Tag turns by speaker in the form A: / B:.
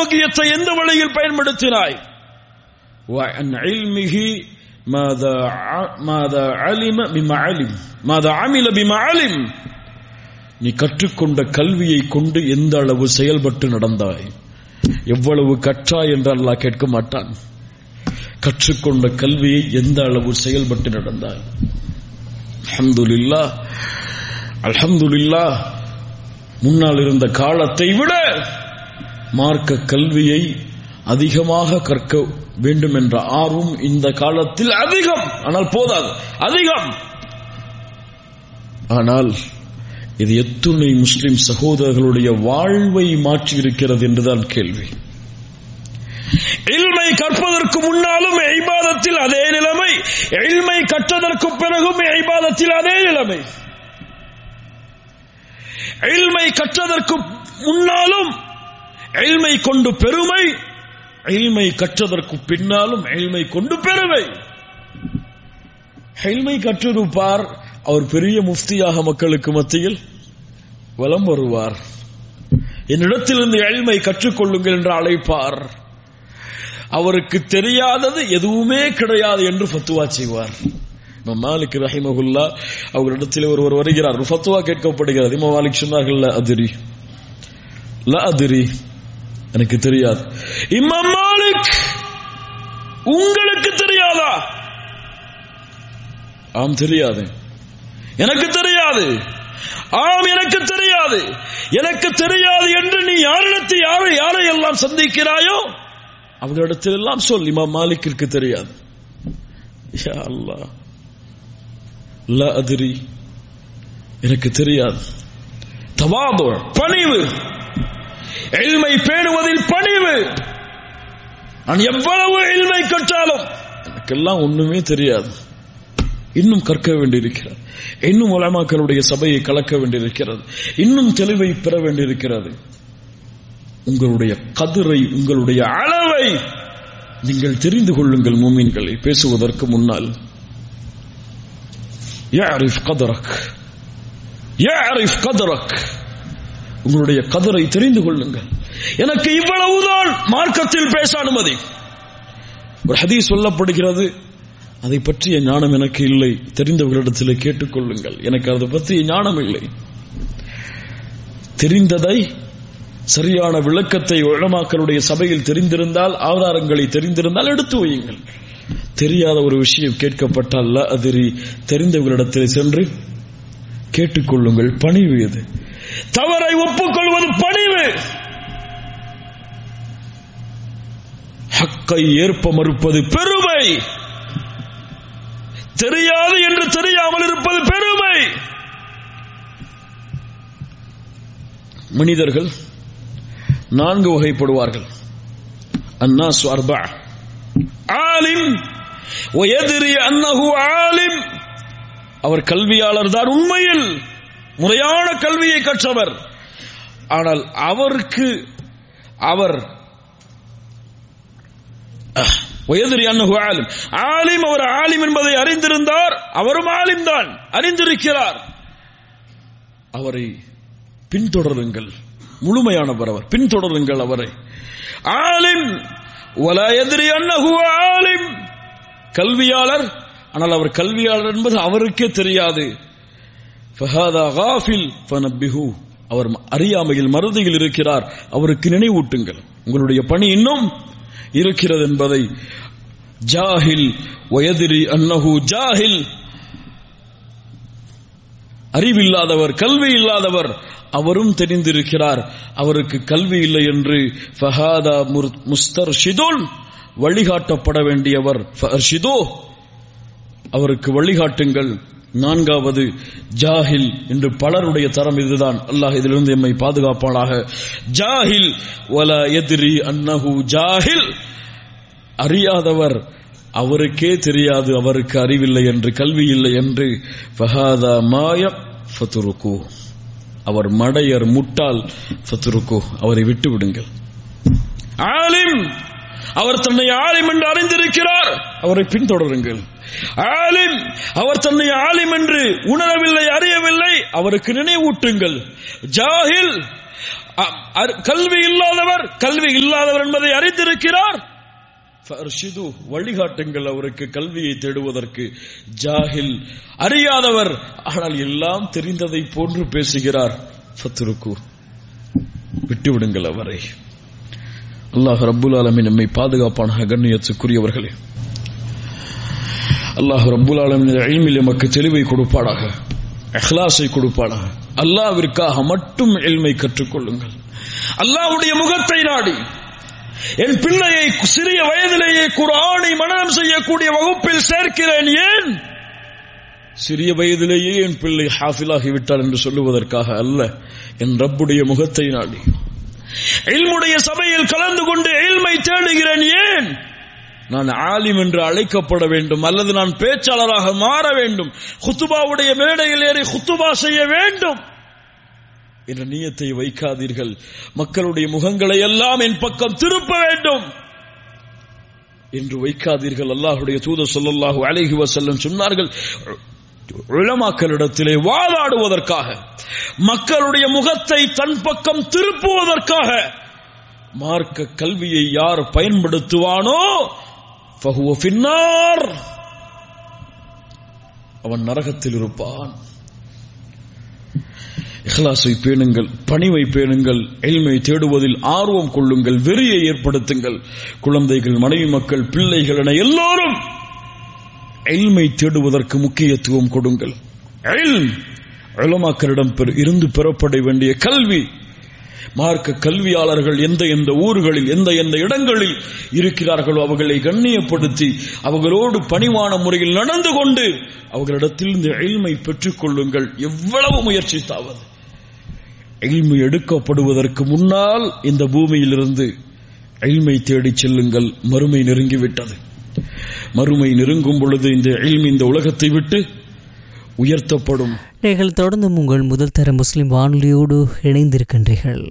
A: ஆரோக்கியத்தை எந்த வழியில் பயன்படுத்தினாய் وعن علمه ماذا ع- ماذا علم بما علم ماذا عمل بما علم நீ கற்றுக்கொண்ட கல்வியை கொண்டு எந்த அளவு செயல்பட்டு நடந்தாய் எவ்வளவு கற்றாய் என்று அல்லாஹ் கேட்க மாட்டான் கற்றுக்கொண்ட கல்வியை எந்த அளவு செயல்பட்டு நடந்தாய் அல்ஹம்துலில்லாஹ் அல்ஹம்துலில்லாஹ் முன்னால் இருந்த காலத்தை விட மார்க்க கல்வியை அதிகமாக கற்க வேண்டும் என்ற ஆர்வம் இந்த காலத்தில் அதிகம் ஆனால் போதாது அதிகம் ஆனால் இது எத்துணை முஸ்லிம் சகோதரர்களுடைய வாழ்வை மாற்றி இருக்கிறது என்றுதான் கேள்வி இல்மை கற்பதற்கு முன்னாலும் ஐபாதத்தில் அதே நிலைமை இல்மை கற்றதற்கு பிறகும் ஐபாதத்தில் அதே நிலைமை இல்மை கற்றதற்கு முன்னாலும் இல்மை கொண்டு பெருமை இல்மை கற்றதற்கு பின்னாலும் இல்மை கொண்டு பெருமை இல்மை கற்றிருப்பார் அவர் பெரிய முஃப்தியாக மக்களுக்கு மத்தியில் வலம் வருவார் என்னிடத்திலிருந்து எழ்மை கற்றுக்கொள்ளுங்கள் என்று அழைப்பார் அவருக்கு தெரியாதது எதுவுமே கிடையாது என்று ஃபத்துவா செய்வார் இமாம் மாலிக் ரஹிமகுல்லா அவர்களிடத்தில் ஒருவர் வருகிறார் ஒரு ஃபத்துவா கேட்கப்படுகிறது இமாம் மாலிக் சொன்னார்கள் "லா அதிரி ல அதிரி எனக்கு தெரியாது இமாம் மாலிக் உங்களுக்கு தெரியாதா ஆம் தெரியாது எனக்கு தெரியாது ஆம் எனக்கு தெரியாது எனக்கு தெரியாது என்று நீ யாரிடத்து யாரை யாரை எல்லாம் சந்திக்கிறாயோ அவர்களிடத்தில் எல்லாம் சொல் இமாம் மாலிக்கிற்கு தெரியாது யா அல்லாஹ் லா அதிரி எனக்கு தெரியாது தவாது பணிவு எல்மை பேணுவதில் பணிவு நான் எவ்வளவு எல்மை கற்றாலும் எனக்கெல்லாம் ஒண்ணுமே தெரியாது இன்னும் கற்க வேண்டியிருக்கிறது இன்னும் உலமாக்களுடைய சபையை கலக்க வேண்டியிருக்கிறது இன்னும் தெளிவை பெற வேண்டியிருக்கிறது உங்களுடைய கதிரை உங்களுடைய அளவை நீங்கள் தெரிந்து கொள்ளுங்கள் மூமீன்களை பேசுவதற்கு முன்னால் يعرف قدرك يعرف قدرك உங்களுடைய கதரை தெரிந்து கொள்ளுங்கள் எனக்கு இவ்வளவுதான் மார்க்கத்தில் பேச அனுமதி ஒரு ஹதீஸ் சொல்லப்படுகிறது அதை பற்றிய ஞானம் எனக்கு இல்லை தெரிந்தவர்களிடத்தில் கேட்டுக்கொள்ளுங்கள் எனக்கு அதை பற்றிய ஞானம் இல்லை தெரிந்ததை சரியான விளக்கத்தை உளமாக்களுடைய சபையில் தெரிந்திருந்தால் ஆதாரங்களை தெரிந்திருந்தால் எடுத்து வையுங்கள் தெரியாத ஒரு விஷயம் கேட்கப்பட்டால் லா அதிரி தெரிந்தவர்களிடத்தில் சென்று கேட்டுக்கொள்ளுங்கள் பணிவு இது தவறை ஒப்புக்கொள்வது பணிவு ஹக்கை ஏற்ப மறுப்பது பெருமை தெரியாது என்று தெரியாமல் இருப்பது பெருமை மனிதர்கள் நான்கு வகைப்படுவார்கள் அன்னாஸ் அர்பா ஆலிம் ويدري أنه عالم அவர் கல்வியாளர் தான் உண்மையில் முறையான கல்வியை கற்றவர் ஆனால் அவருக்கு அவர் வயதிரி அன்னகு ஆலிம் ஆலிம் அவர் ஆலிம் என்பதை அறிந்திருந்தார் அவரும் ஆலிம் தான் அறிந்திருக்கிறார் அவரை பின்தொடருங்கள் முழுமையானவர் அவர் பின்தொடருங்கள் அவரை ஆலிம் வலா எதிரி அன்னகு ஆலிம் கல்வியாளர் ஆனால் அவர் கல்வியாளர் என்பது அவருக்கே தெரியாது ஃபஹாதா காஃபில் ஃபனப்பிஹு அவர் அறியாமையில் மருதியில் இருக்கிறார் அவருக்கு நினைவூட்டுங்கள் உங்களுடைய பணி இன்னும் இருக்கிறது என்பதை ஜாஹில் வயதிரி அன்னஹு ஜாஹில் அறிவில்லாதவர் கல்வி இல்லாதவர் அவரும் தெரிந்திருக்கிறார் அவருக்கு கல்வி இல்லை என்று ஃபஹாதா முஸ்தர் ஷிதுல் வழிகாட்டப்பட வேண்டியவர் ஃபர்ஷிதோ அவருக்கு வழிகாட்டுங்கள் நான்காவது ஜாஹில் என்று பலருடைய தரம் இதுதான் அல்லாஹ் இதிலிருந்து எம்மை பாதுகாப்பாளாக ஜாஹில் வல எதிரி அன்னஹு ஜாஹில் அறியாதவர் அவருக்கே தெரியாது அவருக்கு அறிவில்லை என்று கல்வி இல்லை என்று ஃபஹாதா மாய ஃபதுருக்கு அவர் மடையர் முட்டாள் ஃபதுருக்கு அவரை விட்டு விடுங்கள் ஆலிம் அவர் தன்னை ஆலிம் என்று அறிந்திருக்கிறார் அவரை பின்தொடருங்கள் ஆலிம் அவர் தன்னை ஆலிம் என்று உணரவில்லை அறியவில்லை அவருக்கு நினைவூட்டுங்கள் ஜாஹில் அ- அ- கல்வி இல்லாதவர் கல்வி இல்லாதவர் என்பதை அறிந்திருக்கிறார் ஃபர்ஷிது, வழிகாட்டுங்கள் அவருக்கு கல்வியை தேடுவதற்கு ஜாஹில் அறியாதவர் ஆனால் எல்லாம் தெரிந்ததை போன்று பேசுகிறார் ஃபத்ருக்கு விட்டுவிடுங்கள் அவரை அல்லாஹ் ரப்புல் ஆலமீன் நம்மை பாதுகாப்பான கண்ணியத்துக்குரியவர்களே அல்லாஹ் ரப்புல் ஆலமீன் இல்மில் எமக்கு தெளிவை கொடுப்பாடாக இஹ்லாஸை கொடுப்பாடாக அல்லாஹ்விற்காக மட்டும் இல்மை கற்றுக்கொள்ளுங்கள் அல்லாஹ்வுடைய முகத்தை நாடி என் பிள்ளையை சிறிய வயதிலேயே குர்ஆனை மனனம் செய்யக்கூடிய வகுப்பில் சேர்க்கிறேன் ஏன் சிறிய வயதிலேயே என் பிள்ளை ஹாஃபிலாகி விட்டார் என்று சொல்லுவதற்காக அல்ல என் ரப்புடைய முகத்தை நாடி இல்முடைய சபையில் கலந்து கொண்டு இல்மை தேடுகிறேன் ஏன் நான் ஆலிம் என்று அழைக்கப்பட வேண்டும் அல்லது நான் பேச்சாளராக மாற வேண்டும் குத்துபாவுடைய மேடையில் ஏறி குத்துபா செய்ய வேண்டும் என்ற நியத்தை வைக்காதீர்கள் மக்களுடைய முகங்களை எல்லாம் என் பக்கம் திருப்ப வேண்டும் என்று வைக்காதீர்கள் அல்லாஹுடைய தூதர் ஸல்லல்லாஹு அலைஹி வஸல்லம் சொன்னார்கள் உலமாக்களிடத்திலே வாதாடுவதற்காக மக்களுடைய முகத்தை தன் பக்கம் திருப்புவதற்காக மார்க்க கல்வியை யார் பயன்படுத்துவானோ ஃபஹுவ ஃபின்னார் அவன் நரகத்தில் இருப்பான் இஹ்லாஸை பேணுங்கள் பணிவை பேணுங்கள் எல்மை தேடுவதில் ஆர்வம் கொள்ளுங்கள் வெறியை ஏற்படுத்துங்கள் குழந்தைகள் மனைவி மக்கள் பிள்ளைகள் என எல்லோரும் எல்மை தேடுவதற்கு முக்கியத்துவம் கொடுங்கள் எல்ம் உலமாக்களிடம் பெற- இருந்து பெறப்பட வேண்டிய கல்வி மார்க்க கல்வியாளர்கள் எந்த எந்த ஊர்களில் எந்த எந்த இடங்களில் இருக்கிறார்களோ அவர்களை கண்ணியப்படுத்தி அவர்களோடு பணிவான முறையில் நடந்து கொண்டு அவர்களிடத்தில் இந்த எல்மை பெற்றுக் கொள்ளுங்கள் எவ்வளவு முயற்சித்தாவது எல்மை எடுக்கப்படுவதற்கு முன்னால் இந்த பூமியிலிருந்து எல்மை தேடிச் செல்லுங்கள் மறுமை நெருங்கிவிட்டது மறுமை நெருங்கும் பொழுது இந்த எல்மி இந்த உலகத்தை விட்டு உயர்த்தப்படும்
B: நீங்கள் தொடர்ந்தும் உங்கள் முதல் தர முஸ்லிம் வானொலியோடு இணைந்திருக்கின்றீர்கள்